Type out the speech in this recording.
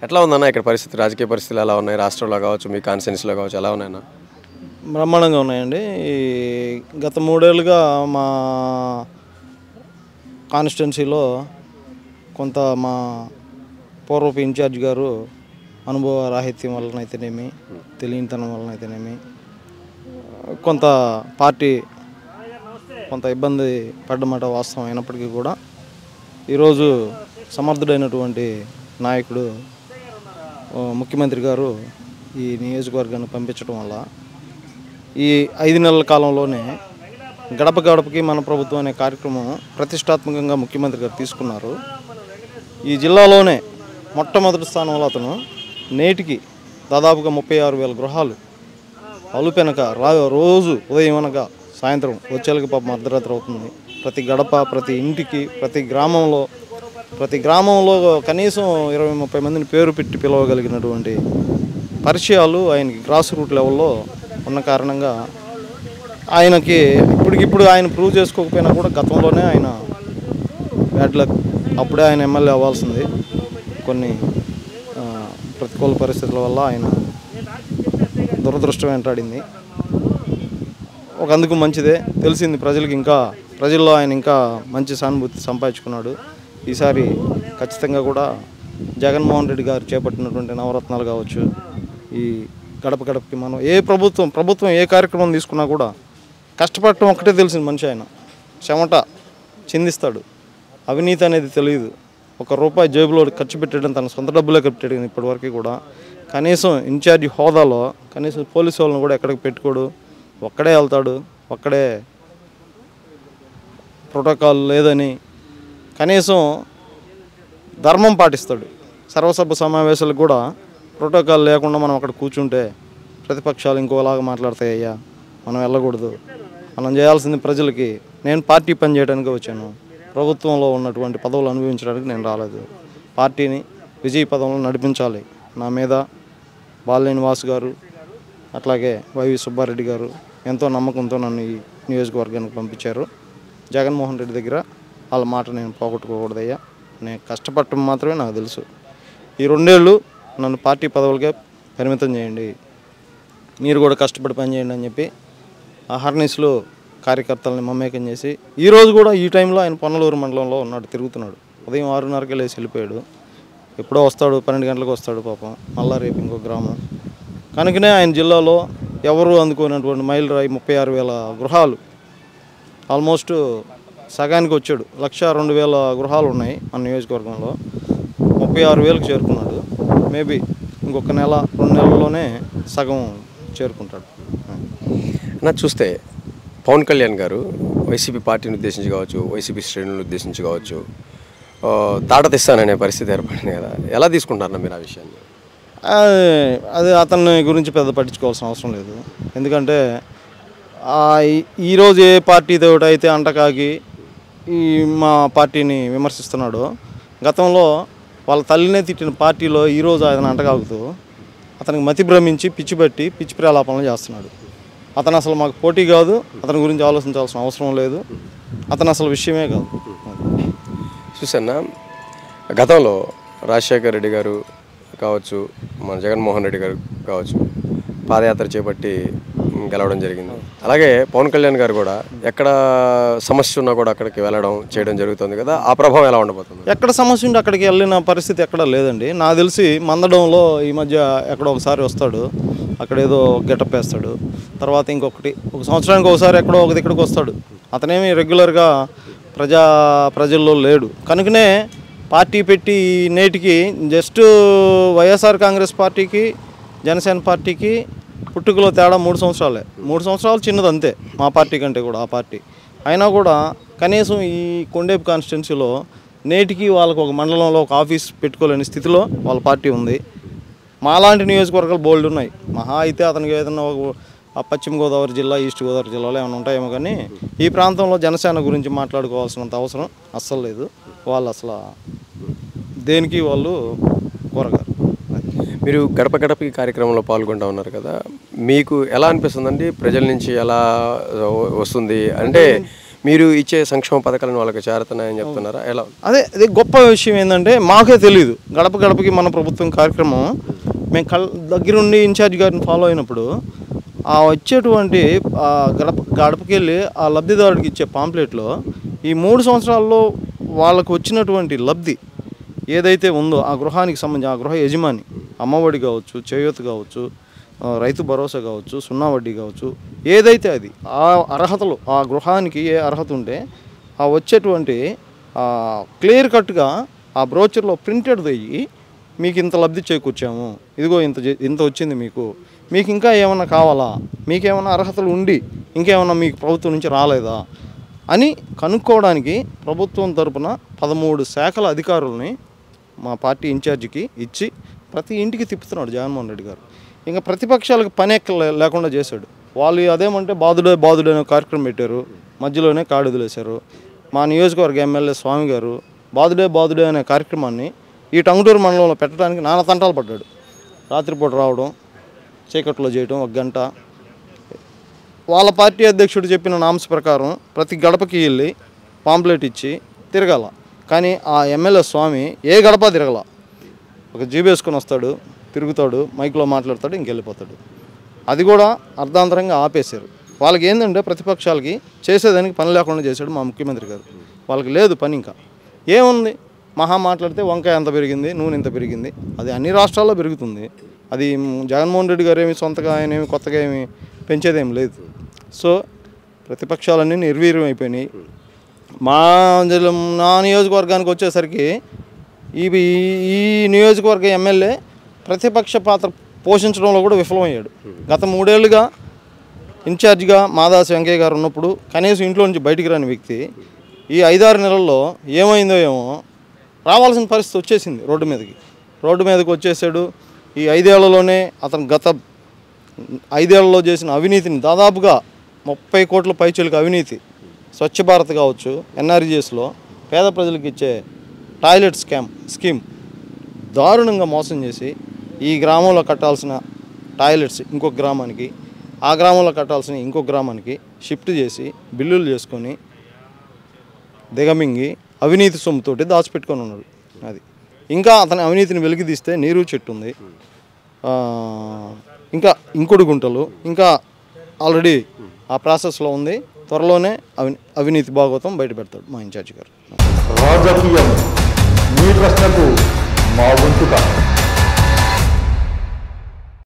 ఎట్లా ఉందన్న ఇక్కడ పరిస్థితి రాజకీయ పరిస్థితులు ఎలా ఉన్నాయి రాష్ట్రంలో కావచ్చు మీ కాన్స్టిట్యున్సీలో కావచ్చు ఎలా ఉన్నాయన్న బ్రహ్మాండంగా ఉన్నాయండి ఈ గత మూడేళ్ళుగా మా కాన్స్టిట్యున్సీలో కొంత మా పూర్వపు ఇన్ఛార్జ్ గారు అనుభవ రాహిత్యం వలనైతేనేమి తెలియనితనం వలనైతేనేమి కొంత పార్టీ కొంత ఇబ్బంది పడ్డమాట వాస్తవం అయినప్పటికీ కూడా ఈరోజు సమర్థుడైనటువంటి నాయకుడు ఆ, ముఖ్యమంత్రి గారు ఈ నియోజకవర్గాన్ని పంపించడం వల్ల ఈ ఐదు నెలల కాలంలోనే గడప గడపకి మన ప్రభుత్వం అనే కార్యక్రమం ప్రతిష్టాత్మకంగా ముఖ్యమంత్రి గారు తీసుకున్నారు ఈ జిల్లాలోనే మొట్టమొదటి స్థానంలో అతను నేటికి దాదాపుగా ముప్పై ఆరు వేల గృహాలు అలుపెనక రా రోజు ఉదయం అనగా సాయంత్రం వచ్చేళ్ళకి పాపం అర్ధరాత్రి అవుతుంది ప్రతి గడప ప్రతి ఇంటికి ప్రతి గ్రామంలో ప్రతి గ్రామంలో కనీసం ఇరవై ముప్పై మందిని పేరు పెట్టి పిలవగలిగినటువంటి పరిచయాలు ఆయనకి గ్రాస్ రూట్ లెవెల్లో ఉన్న కారణంగా ఆయనకి ఇప్పటికిప్పుడు ఆయన ప్రూవ్ చేసుకోకపోయినా కూడా గతంలోనే ఆయన బ్యాడ్ లక్ అప్పుడే ఆయన ఎమ్మెల్యే అవ్వాల్సింది కొన్ని ఆ, ప్రతికూల పరిస్థితుల వల్ల ఆయన దురదృష్టం వెంటాడింది ఒక అందుకు మంచిదే తెలిసింది ప్రజలకు ఇంకా ప్రజల్లో ఆయన ఇంకా మంచి సానుభూతి సంపాదించుకున్నాడు ఈసారి ఖచ్చితంగా కూడా జగన్మోహన్ రెడ్డి గారు చేపట్టినటువంటి నవరత్నాలు కావచ్చు ఈ గడప గడపకి మనం ఏ ప్రభుత్వం ప్రభుత్వం ఏ కార్యక్రమం తీసుకున్నా కూడా కష్టపడటం ఒక్కటే తెలిసింది మనిషి ఆయన చెమట చిందిస్తాడు అవినీతి అనేది తెలియదు ఒక రూపాయి జేబులో ఖర్చు పెట్టడం తన సొంత డబ్బులే పెట్టాడు ఇప్పటివరకు కూడా కనీసం ఇన్ఛార్జి హోదాలో కనీసం పోలీసు వాళ్ళని కూడా ఎక్కడికి పెట్టుకోడు ఒక్కడే వెళ్తాడు ఒక్కడే ప్రోటోకాల్ లేదని కనీసం ధర్మం పాటిస్తాడు సర్వసభ సమావేశాలకు కూడా ప్రోటోకాల్ లేకుండా మనం అక్కడ కూర్చుంటే ప్రతిపక్షాలు ఇంకోలాగా మాట్లాడతాయ్యా మనం వెళ్ళకూడదు మనం చేయాల్సింది ప్రజలకి నేను పార్టీ పని చేయడానికి వచ్చాను ప్రభుత్వంలో ఉన్నటువంటి పదవులు అనుభవించడానికి నేను రాలేదు పార్టీని విజయ పదంలో నడిపించాలి నా మీద బాలినేని వాసు గారు అట్లాగే వైవి సుబ్బారెడ్డి గారు ఎంతో నమ్మకంతో నన్ను ఈ నియోజకవర్గానికి పంపించారు జగన్మోహన్ రెడ్డి దగ్గర వాళ్ళ మాట నేను పోగొట్టుకోకూడదయ్యా నేను కష్టపడటం మాత్రమే నాకు తెలుసు ఈ రెండేళ్ళు నన్ను పార్టీ పదవులకే పరిమితం చేయండి మీరు కూడా కష్టపడి పని చేయండి అని చెప్పి ఆ హర్నిస్లో కార్యకర్తలని మమేకం చేసి ఈ రోజు కూడా ఈ టైంలో ఆయన పొన్నలూరు మండలంలో ఉన్నాడు తిరుగుతున్నాడు ఉదయం ఆరున్నరకే లేచి వెళ్ళిపోయాడు ఎప్పుడో వస్తాడు పన్నెండు గంటలకు వస్తాడు పాపం మళ్ళా రేపు ఇంకో గ్రామం కనుకనే ఆయన జిల్లాలో ఎవరు అందుకున్నటువంటి మైల్ రాయి ముప్పై ఆరు వేల గృహాలు ఆల్మోస్ట్ సగానికి వచ్చాడు లక్ష రెండు వేల గృహాలు ఉన్నాయి మన నియోజకవర్గంలో ముప్పై ఆరు వేలకు చేరుకున్నాడు మేబీ ఇంకొక నెల రెండు నెలల్లోనే సగం చేరుకుంటాడు నా చూస్తే పవన్ కళ్యాణ్ గారు వైసీపీ పార్టీని ఉద్దేశించి కావచ్చు వైసీపీ శ్రేణులను ఉద్దేశించి కావచ్చు ఆ, తాట తెస్తాననే పరిస్థితి ఏర్పడింది కదా ఎలా తీసుకుంటారన్న మీరు ఆ విషయాన్ని ఆ, అది అతని గురించి పెద్ద పట్టించుకోవాల్సిన అవసరం లేదు ఎందుకంటే ఆ, ఈ- ఈరోజు ఏ పార్టీతో అయితే అంటకాగి ఈ మా పార్టీని విమర్శిస్తున్నాడో గతంలో వాళ్ళ తల్లినే తిట్టిన పార్టీలో ఈరోజు ఆయన అంటకాగుతూ అతనికి మతి భ్రమించి పిచ్చి పట్టి పిచ్చి ప్రలాపనలు చేస్తున్నాడు అతను అసలు మాకు పోటీ కాదు అతని గురించి ఆలోచించాల్సిన అవసరం లేదు అతను అసలు విషయమే కాదు చూసన్నా గతంలో రాజశేఖర్ రెడ్డి గారు కావచ్చు మన జగన్మోహన్ రెడ్డి గారు కావచ్చు పాదయాత్ర చేపట్టి మ్, గెలవడం జరిగింది అలాగే పవన్ కళ్యాణ్ గారు కూడా ఎక్కడ సమస్య ఉన్నా కూడా అక్కడికి వెళ్ళడం చేయడం జరుగుతుంది కదా ఆ ప్రభావం ఎలా ఉండబోతుంది ఎక్కడ సమస్య ఉంటే అక్కడికి వెళ్ళిన పరిస్థితి ఎక్కడ లేదండి నాకు తెలిసి మందడంలో ఈ మధ్య ఎక్కడో ఒకసారి వస్తాడు అక్కడ ఏదో గెటప్ వేస్తాడు తర్వాత ఇంకొకటి ఒక సంవత్సరానికి ఒకసారి ఎక్కడో ఒక ఇక్కడికి వస్తాడు అతనేమి రెగ్యులర్గా ప్రజా ప్రజల్లో లేడు కనుకనే పార్టీ పెట్టి ఈ నేటికి జస్ట్ వైఎస్ఆర్ కాంగ్రెస్ పార్టీకి జనసేన పార్టీకి పుట్టుకలో తేడా మూడు సంవత్సరాలే మూడు సంవత్సరాలు చిన్నది అంతే మా పార్టీ కంటే కూడా ఆ పార్టీ అయినా కూడా కనీసం ఈ కొండేపు కాన్స్టిట్యున్సీలో నేటికి వాళ్ళకు ఒక మండలంలో ఒక ఆఫీస్ పెట్టుకోలేని స్థితిలో వాళ్ళ పార్టీ ఉంది మాలాంటి నియోజకవర్గాలు బోల్డ్ ఉన్నాయి మహా అయితే అతనికి ఏదైనా ఒక ఆ పశ్చిమ గోదావరి జిల్లా ఈస్ట్ గోదావరి జిల్లాలో ఏమైనా ఉంటాయేమో కానీ ఈ ప్రాంతంలో జనసేన గురించి మాట్లాడుకోవాల్సినంత అవసరం అస్సలు లేదు వాళ్ళు అసలు దేనికి వాళ్ళు కూరగారు మీరు గడప గడప ఈ కార్యక్రమంలో పాల్గొంటా ఉన్నారు కదా మీకు ఎలా అనిపిస్తుందండి ప్రజల నుంచి ఎలా వస్తుంది అంటే మీరు ఇచ్చే సంక్షేమ పథకాలను వాళ్ళకి చేరుతున్నాయని చెప్తున్నారా ఎలా అదే అదే గొప్ప విషయం ఏంటంటే మాకే తెలియదు గడప గడపకి మన ప్రభుత్వం కార్యక్రమం మేము కల్ దగ్గరుండి ఇన్ఛార్జ్ గారిని ఫాలో అయినప్పుడు ఆ వచ్చేటువంటి ఆ గడప గడపకి వెళ్ళి ఆ లబ్ధిదారుడికి ఇచ్చే పాంప్లెట్లో ఈ మూడు సంవత్సరాల్లో వాళ్ళకు వచ్చినటువంటి లబ్ధి ఏదైతే ఉందో ఆ గృహానికి సంబంధించి ఆ గృహ యజమాని అమ్మఒడి కావచ్చు చేయూత కావచ్చు ఆ, రైతు భరోసా కావచ్చు సున్నా వడ్డీ కావచ్చు ఏదైతే అది ఆ అర్హతలు ఆ గృహానికి ఏ అర్హత ఉంటే ఆ వచ్చేటువంటి క్లియర్ కట్గా ఆ బ్రోచర్లో ప్రింటెడ్ దయ్యి మీకు ఇంత లబ్ధి చేకూర్చాము ఇదిగో ఇంత చే- ఇంత వచ్చింది మీకు మీకు ఇంకా ఏమన్నా కావాలా మీకేమన్నా అర్హతలు ఉండి ఇంకేమన్నా మీకు ప్రభుత్వం నుంచి రాలేదా అని కనుక్కోవడానికి ప్రభుత్వం తరపున పదమూడు శాఖల అధికారుల్ని మా పార్టీ ఇన్ఛార్జికి ఇచ్చి ప్రతి ఇంటికి తిప్పుతున్నాడు జగన్మోహన్ రెడ్డి గారు ఇంకా ప్రతిపక్షాలకు పని ఎక్క లే- లేకుండా చేశాడు వాళ్ళు అదేమంటే బాధుడే బాధుడే అనే కార్యక్రమం పెట్టారు మధ్యలోనే కాడు వదిలేశారు మా నియోజకవర్గ ఎమ్మెల్యే స్వామి గారు బాధుడే బాధుడే అనే కార్యక్రమాన్ని ఈ టంగుటూరు మండలంలో పెట్టడానికి నానా తంటాలు పడ్డాడు రాత్రిపూట రావడం చీకట్లో చేయడం ఒక గంట వాళ్ళ పార్టీ అధ్యక్షుడు చెప్పిన నామ్స్ ప్రకారం ప్రతి గడపకి వెళ్ళి పాంప్లెట్ ఇచ్చి తిరగాల కానీ ఆ ఎమ్మెల్యే స్వామి ఏ గడప తిరగల ఒక జీబు వేసుకొని వస్తాడు తిరుగుతాడు మైక్లో మాట్లాడతాడు ఇంకెళ్ళిపోతాడు అది కూడా అర్ధాంతరంగా ఆపేశారు వాళ్ళకి ఏంటంటే ప్రతిపక్షాలకి చేసేదానికి పని లేకుండా చేశాడు మా ముఖ్యమంత్రి గారు వాళ్ళకి లేదు పని ఇంకా ఏముంది మహా మాట్లాడితే వంకాయ ఎంత పెరిగింది నూనె ఎంత పెరిగింది అది అన్ని రాష్ట్రాల్లో పెరుగుతుంది అది మ్, జగన్మోహన్ రెడ్డి గారు ఏమి సొంతగా ఆయన ఏమి కొత్తగా ఏమి పెంచేదేం లేదు సో ప్రతిపక్షాలన్నీ నిర్వీర్యం అయిపోయినాయి మా జిల్లా నా నియోజకవర్గానికి వచ్చేసరికి ఈ ఈ నియోజకవర్గ ఎమ్మెల్యే ప్రతిపక్ష పాత్ర పోషించడంలో కూడా విఫలమయ్యాడు గత మూడేళ్లుగా ఇన్ఛార్జిగా మాదాస్ వెంకయ్య గారు ఉన్నప్పుడు కనీసం ఇంట్లో నుంచి బయటికి రాని వ్యక్తి ఈ ఐదారు నెలల్లో ఏమైందో ఏమో రావాల్సిన పరిస్థితి వచ్చేసింది రోడ్డు మీదకి రోడ్డు మీదకి వచ్చేసాడు ఈ ఐదేళ్లలోనే అతను గత ఐదేళ్లలో చేసిన అవినీతిని దాదాపుగా ముప్పై కోట్ల పైచీలకు అవినీతి స్వచ్ఛ భారత్ కావచ్చు ఎన్ఆర్జీఎస్లో పేద ప్రజలకు ఇచ్చే టాయిలెట్ స్కామ్ స్కీమ్ దారుణంగా మోసం చేసి ఈ గ్రామంలో కట్టాల్సిన టాయిలెట్స్ ఇంకొక గ్రామానికి ఆ గ్రామంలో కట్టాల్సిన ఇంకొక గ్రామానికి షిఫ్ట్ చేసి బిల్లులు చేసుకొని దిగమింగి అవినీతి సొమ్ముతోటి దాచిపెట్టుకొని ఉన్నాడు అది ఇంకా అతని అవినీతిని వెలికి తీస్తే నీరు చెట్టు ఉంది ఆ, ఇంకా ఇంకొడు గుంటలు ఇంకా ఆల్రెడీ ఆ ప్రాసెస్లో ఉంది త్వరలోనే అవి అవినీతి భాగవతం బయట పెడతాడు మా ఇన్ఛార్జ్ గారు రాజకీయం మీ ప్రశ్నకు మా వంతు కాదు